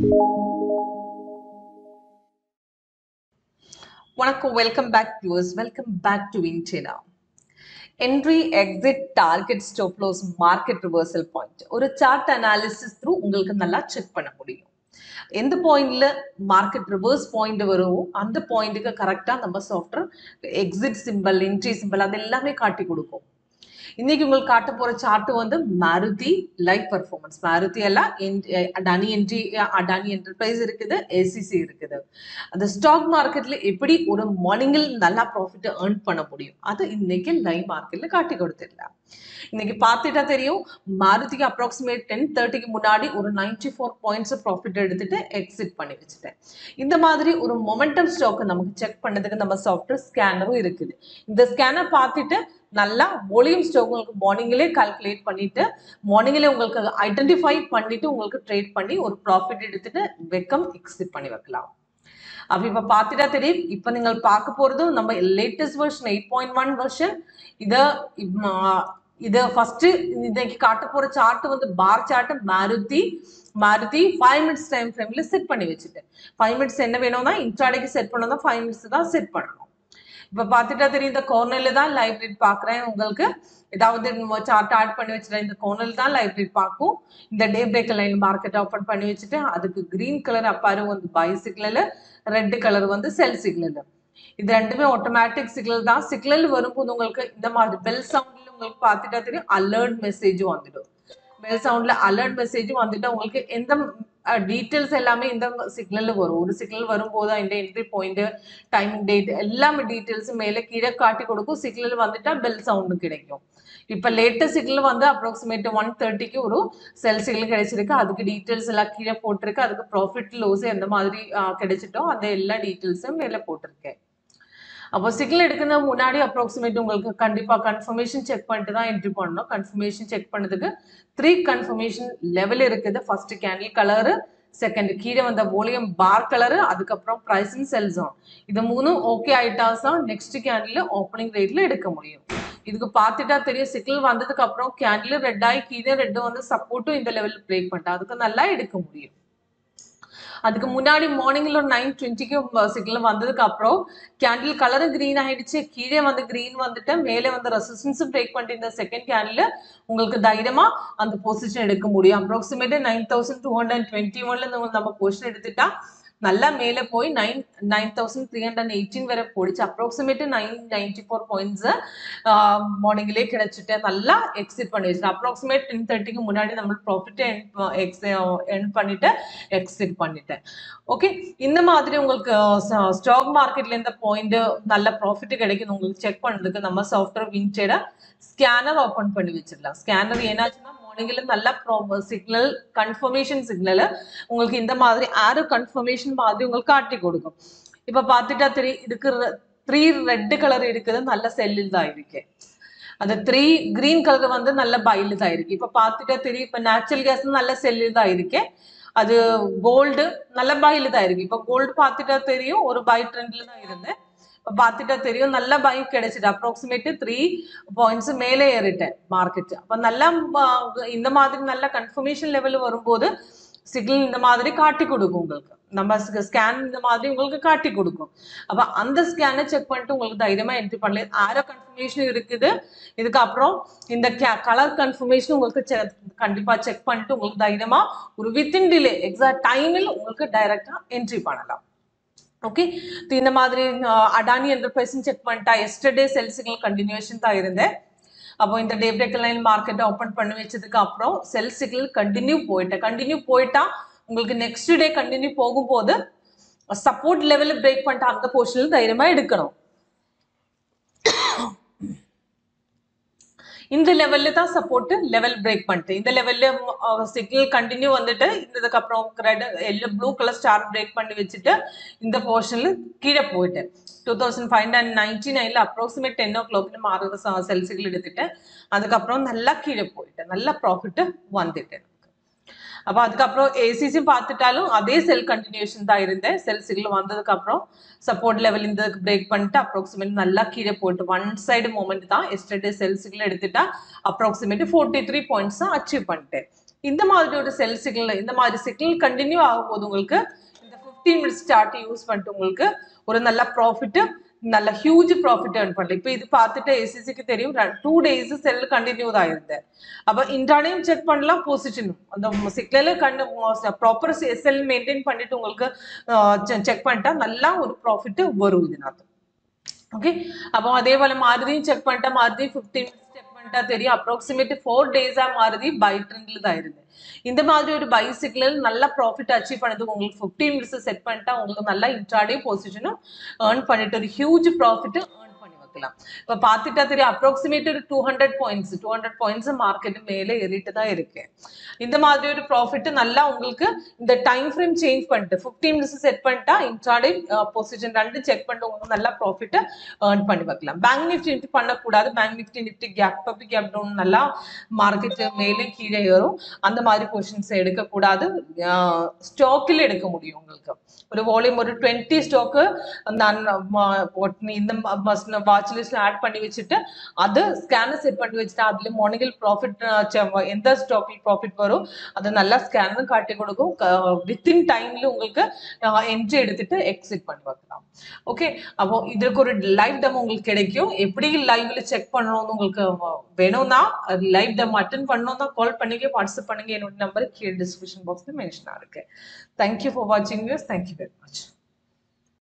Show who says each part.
Speaker 1: வணக்கம் welcome back viewers welcome back to இன்டெனா entry exit target stop loss market reversal point ஒரு chart analysis through உங்களுக்கு நல்லா check பண்ண முடியும் எந்த பாயிண்ட்ல மார்க்கெட் ரிவர்ஸ் பாயிண்ட் வருமோ அந்த பாயிண்ட்டுக்கு கரெக்டாக நம்ம software exit simple entry simple அது எல்லாமே காட்டி கொடுக்கும் இன்னைக்கு உங்களுக்கு காட்ட போற சார்ட் வந்து மாருதி லைட் பர்ஃபார்மன்ஸ் மாருதி எல்லாம் அடானி என்ட்ரி அடானி என்டர்பிரைஸ் இருக்குது ஏசிசி இருக்குது அந்த ஸ்டாக் மார்க்கெட்ல எப்படி ஒரு மார்னிங்கில் நல்லா ப்ராஃபிட் ஏர்ன் பண்ண முடியும் அது இன்னைக்கு லைவ் மார்க்கெட்ல காட்டி கொடுத்துடலாம் இன்னைக்கு பார்த்துட்டா தெரியும் மாருதிக்கு அப்ராக்சிமேட் டென் தேர்ட்டிக்கு முன்னாடி ஒரு நைன்டி ஃபோர் பாயிண்ட்ஸ் ப்ராஃபிட் எடுத்துட்டு எக்ஸிட் பண்ணி வச்சுட்டேன் இந்த மாதிரி ஒரு மொமெண்டம் ஸ்டாக் நமக்கு செக் பண்ணதுக்கு நம்ம சாஃப்ட்வேர் ஸ்கேனரும் இருக்குது இந்த ஸ்கேனர் பார்த்துட்டு நல்லா வால்யூம் ஸ்டாக் உங்களுக்கு மார்னிங்லேயே கால்குலேட் பண்ணிட்டு மார்னிங்லேயே உங்களுக்கு ஐடென்டிஃபை பண்ணிட்டு உங்களுக்கு ட்ரேட் பண்ணி ஒரு ப்ராஃபிட் எடுத்துட்டு வெக்கம் எக்ஸிட் பண்ணி வைக்கலாம் அப்ப இப்ப பார்த்துட்டா தெரியும் இப்ப நீங்கள் பார்க்க போறது நம்ம latest version eight point one version இத இத ஃபர்ஸ்ட் இன்னைக்கு காட்ட போற சார்ட் வந்து bar chart Maruti Maruti five minutes time ஃப்ரேம்ல செட் பண்ணி வச்சுட்டேன் ஃபைவ் மினிட்ஸ் என்ன வேணும்னா இன்ட்ராடேக்கு செட் பண்ணணும் ஃபைவ் மினிட்ஸ் தான் செட் பண்ணணும் இப்ப பார்த்துட்டா தெரியும் இந்த கோர்னர்ல தான் லைவ் ரீட் பாக்குறேன் உங்களுக்கு ஏதாவது சார்ட் ஆட் பண்ணி வச்சுட்டேன் இந்த கோர்னர்ல தான் லைவ் ரீட் பார்க்கும் இந்த day break line market open பண்ணி வச்சுட்டு அதுக்கு கிரீன் கலர் அப்பாரு வந்து பை சிக்னல் ரெட் கலர் வந்து செல் சிக்னல் இது ரெண்டுமே ஆட்டோமேட்டிக் சிக்னல் தான் சிக்னல் வரும்போது உங்களுக்கு இந்த மாதிரி பெல் சவுண்ட்ல உங்களுக்கு பார்த்துட்டா தெரியும் அலர்ட் மெசேஜும் வந்துடும் பெல் சவுண்ட்ல அலர்ட் மெசேஜும் வந்துட்டு உங்களுக்கு எந்த டீட்டெயில்ஸ் எல்லாமே இந்த சிக்னல்ல வரும் ஒரு சிக்னல் வரும்போது இந்த என்ட்ரி பாயிண்ட் டைமிங் டேட் எல்லாமே டீட்டெயில்ஸும் மேலே கீழே காட்டி கொடுக்கும் சிக்னல் வந்துட்டா பெல் சவுண்டு கிடைக்கும் இப்போ லேட்டஸ்ட் சிக்னல் வந்து அப்ராக்சிமேட் ஒன் தேர்ட்டிக்கு ஒரு செல் சிக்னல் கிடைச்சிருக்கு அதுக்கு டீட்டெயில்ஸ் எல்லாம் கீழே போட்டிருக்கு அதுக்கு ப்ராஃபிட் லோஸ் எந்த மாதிரி கிடைச்சிட்டோ அந்த எல்லா டீட்டெயில்ஸும் மேலே போட்டிருக்கேன் அப்போ சிக்னல் எடுக்கிறது முன்னாடி அப்ராக்சிமேட் உங்களுக்கு கண்டிப்பாக கன்ஃபர்மேஷன் செக் பண்ணிட்டு தான் என்ட்ரி பண்ணணும் கன்ஃபர்மேஷன் செக் பண்ணதுக்கு த்ரீ கன்ஃபர்மேஷன் லெவல் இருக்குது ஃபர்ஸ்ட் கேண்டில் கலரு செகண்ட் கீழே வந்த வால்யூம் பார் கலரு அதுக்கப்புறம் ப்ரைஸிங் செல்ஸும் இது மூணும் ஓகே ஆயிட்டாஸ் தான் நெக்ஸ்ட் கேண்டில் ஓப்பனிங் ரேட்ல எடுக்க முடியும் இதுக்கு பார்த்துட்டா தெரியும் சிக்னல் வந்ததுக்கு அப்புறம் கேண்டில் ரெட் ஆகி கீழே ரெட்டு வந்து சப்போர்ட்டும் இந்த லெவலில் பிரேக் பண்ணிட்டா அதுக்கு நல்லா எடுக்க முடியும் அதுக்கு முன்னாடி மார்னிங்ல ஒரு நைன் டுவெண்ட்டிக்கு சிக்னல் வந்ததுக்கு அப்புறம் கேண்டில் கலரும் கிரீன் ஆயிடுச்சு கீழே வந்து கிரீன் வந்துட்டு மேலே வந்து ரெசிஸ்டன்ஸும் பிரேக் பண்ணிட்டு இந்த செகண்ட் கேண்டில் உங்களுக்கு தைரியமா அந்த பொசிஷன் எடுக்க முடியும் அப்ராக்சிமேட்டா nine thousand two hundred twenty ஒன்ல இருந்து நம்ம பொசிஷன் எடுத்துட்டா நல்லா மேலே போய் nine nine thousand three hundred eighteen வரை போயிடுச்சு approximate nine ninety four points மார்னிங்லேயே கிடைச்சிட்டு நல்லா எக்ஸிட் பண்ணி வச்சுட்டு அப்ராக்சிமேட் டென் தேர்ட்டிக்கு முன்னாடி நம்ம ப்ராஃபிட் எக்ஸ் எர்ன் பண்ணிட்டு எக்ஸிட் பண்ணிட்டேன் ஓகே இந்த மாதிரி உங்களுக்கு ஸ்டாக் மார்க்கெட்ல இந்த பாயிண்ட் நல்ல ப்ராஃபிட் கிடைக்குது உங்களுக்கு செக் பண்ணுறதுக்கு நம்ம சாஃப்ட்வேர் வின்டேட ஸ்கேனர் ஓப்பன் பண்ணி வச்சிடலாம் ஸ்கேனர் ஏன்னாச்சுன்னா மார்னிங்ல நல்ல சிக்னல் கன்ஃபர்மேஷன் சிக்னல் உங்களுக்கு இந்த மாதிரி ஆரோ கன்ஃபர்மேஷன் மாதிரி உங்களுக்கு காட்டி கொடுக்கும் இப்ப பார்த்துட்டா தெரியும் இதுக்கு த்ரீ ரெட் கலர் இருக்குது நல்ல செல்லில் தான் இருக்கு அந்த த்ரீ கிரீன் கலர் வந்து நல்ல பையில் தான் இருக்கு இப்ப பார்த்துட்டா தெரியும் இப்ப நேச்சுரல் கேஸ் நல்ல செல்லில் தான் இருக்கு அது கோல்டு நல்ல பையில் தான் இருக்கு இப்ப கோல்டு பார்த்துட்டா தெரியும் ஒரு பை ட்ரெண்ட்ல தான் இருந்தேன் இப்போ பார்த்துட்டா தெரியும் நல்ல பைக் கிடைச்சிட்டு அப்ராக்சிமேட்டு த்ரீ பாயிண்ட்ஸ் மேலே ஏறிட்டேன் மார்க்கெட் அப்போ நல்லா இந்த மாதிரி நல்ல கன்ஃபர்மேஷன் லெவல் வரும்போது சிக்னல் இந்த மாதிரி காட்டி கொடுக்கும் உங்களுக்கு நம்ம ஸ்கேன் இந்த மாதிரி உங்களுக்கு காட்டி கொடுக்கும் அப்போ அந்த ஸ்கேனை செக் பண்ணிட்டு உங்களுக்கு தைரியமா என்ட்ரி பண்ணல ஆரோ கன்ஃபர்மேஷன் இருக்குது இதுக்கப்புறம் இந்த கலர் கன்ஃபர்மேஷன் உங்களுக்கு கண்டிப்பா செக் பண்ணிட்டு உங்களுக்கு தைரியமா ஒரு வித்தின் டிலே எக்ஸாக்ட் டைமில் உங்களுக்கு டைரக்டா என்ட்ரி பண்ணலாம் ஓகே இந்த மாதிரி அடானி என்டர்பிரைஸும் செக் பண்ணிட்டா எஸ்டர்டே செல் சிக்னல் கண்டினியூஷன் தான் இருந்தேன் அப்போ இந்த டே பிரேக் லைன் மார்க்கெட்டை ஓப்பன் பண்ணி வச்சதுக்கு அப்புறம் செல் சிக்னல் கண்டினியூ போயிட்டேன் கண்டினியூ போயிட்டா உங்களுக்கு நெக்ஸ்ட் டே கண்டினியூ போகும்போது சப்போர்ட் லெவலில் பிரேக் பண்ணிட்டு அந்த போர்ஷனில் தைரியமா எடுக்கணும் இந்த லெவல்ல தான் சப்போர்ட் லெவல் பிரேக் பண்ணிட்டு இந்த லெவல்ல சிக்னல் கண்டினியூ வந்துட்டு இதுக்கப்புறம் red yellow blue colour star break பண்ணி வச்சுட்டு இந்த போர்ஷன்ல கீழே போயிட்டேன் two thousand five hundred ninety நைன்ல அப்ராக்சிமேட் டென் ஓ கிளாக்ல மாறுற செல் சிக்னல் எடுத்துட்டேன் அதுக்கப்புறம் நல்லா கீழே போயிட்டேன் நல்லா ப்ராஃபிட் வந்துட்டேன் அப்போ அதுக்கப்புறம் ஏசிசி பார்த்துட்டாலும் அதே செல் கண்டினியூஷன் தான் இருந்தேன் செல் சிக்னல் வந்ததுக்கு அப்புறம் சப்போர்ட் லெவல் இந்த பிரேக் பண்ணிட்டு அப்ராக்சிமேட் நல்லா கீழே போயிட்டு ஒன் சைடு மூமெண்ட் தான் எஸ்டர்டே செல் சிக்னல் எடுத்துட்டா அப்ராக்சிமேட் ஃபோர்ட்டி த்ரீ பாயிண்ட்ஸ் தான் அச்சீவ் பண்ணிட்டேன் இந்த மாதிரி ஒரு செல் சிக்னல் இந்த மாதிரி சிக்னல் கண்டினியூ ஆகும் போது உங்களுக்கு இந்த ஃபிஃப்டீன் மினிட்ஸ் ஸ்டார்ட் யூஸ் பண்ணிட்டு உங்களுக்கு ஒரு நல்ல ப்ராஃபிட் நல்ல ஹியூஜ் ப்ராஃபிட் ஏர்ன் பண்ணலாம் இப்போ இது பார்த்துட்டு எஸ்எஸ்சிக்கு தெரியும் டூ டேஸ் செல் கண்டினியூ தான் இருந்தேன் அப்போ இன்ட்ராடையும் செக் பண்ணலாம் பொசிஷனும் அந்த சிக்னல கண்டு ப்ராப்பர் எஸ்எல் மெயின்டைன் பண்ணிட்டு உங்களுக்கு செக் பண்ணிட்டா நல்லா ஒரு ப்ராஃபிட் வரும் இதுனകത്ത് ஓகே அப்போ அதே போல மாருதியும் செக் பண்ணிட்டா மாருதி ஃபிஃப்டீன் மினிட்ஸ் செக் பண்ணிட்டா தெரியும் அப்ராக்சிமேட் ஃபோர் டேஸா மாருதி பை ட்ரெண்ட்ல தான் இருந்து இந்த மாதிரி ஒரு பைசிக்கிளில் நல்ல ப்ராஃபிட் அச்சீவ் பண்ணது உங்களுக்கு ஃபிஃப்டீன் மினிட்ஸ் செட் பண்ணிட்டா உங்களுக்கு நல்லா இன்ட்ராடே பொசிஷனும் ஏர்ன் பண்ணிட்டு ஒரு ஹியூஜ் ப்ராஃபிட் ஏர்ன் பண்ணி வைக்கலாம் இப்போ பார்த்துட்டா தெரியும் அப்ராக்சிமேட் ஒரு two hundred points two hundred points market மேலே ஏறிட்டு தான் இருக்கு இந்த மாதிரி ஒரு ப்ராஃபிட் நல்லா உங்களுக்கு இந்த டைம் ஃப்ரேம் சேஞ்ச் பண்ணிட்டு ஃபிஃப்டீன் மினிட்ஸ் செட் பண்ணிட்டா இன்ட்ராடே பொசிஷன் ரெண்டு செக் பண்ணிட்டு உங்களுக்கு நல்லா ப்ராஃபிட்டை ஏர்ன் பண்ணி வைக்கலாம் பேங்க் நிஃப்டி நிஃப்டி பண்ணக்கூடாது bank nifty nifty gap up gap down நல்லா மார்க்கெட் மேலே கீழே ஏறும் அந்த மாதிரி பொசிஷன்ஸ் எடுக்கக்கூடாது ஸ்டாக்கில் எடுக்க முடியும் உங்களுக்கு ஒரு வால்யூம் ஒரு டுவெண்ட்டி ஸ்டாக்கு நான் இந்த வாட்ச் லிஸ்ட்ல ஆட் பண்ணி வச்சுட்டு அது ஸ்கேனர் செட் பண்ணி வச்சுட்டு அதுல மார்னிங்கில் ப்ராஃபிட் எந்த ஸ்டாக்கில் ப்ராஃபிட் வரும் அதை நல்லா ஸ்கேனர் காட்டி கொடுக்கும் வித்தின் டைம்ல உங்களுக்கு என்ட்ரி எடுத்துட்டு எக்ஸிட் பண்ணி வைக்கலாம் ஓகே அப்போ இதுக்கு ஒரு லைவ் டெமோ உங்களுக்கு கிடைக்கும் எப்படி லைவ்ல செக் பண்ணணும்னு உங்களுக்கு வேணும்னா லைவ் டெமோ அட்டன் பண்ணணும்னா கால் பண்ணுங்க வாட்ஸ்அப் பண்ணுங்க என்னோட நம்பர் கீழே டிஸ்கிரிப்ஷன் பாக்ஸ்ல மென்ஷனா இருக்கு தேங்க்யூ ஃபார் வாட்சிங் வியூஸ் தேங்க்யூ வெரி மச்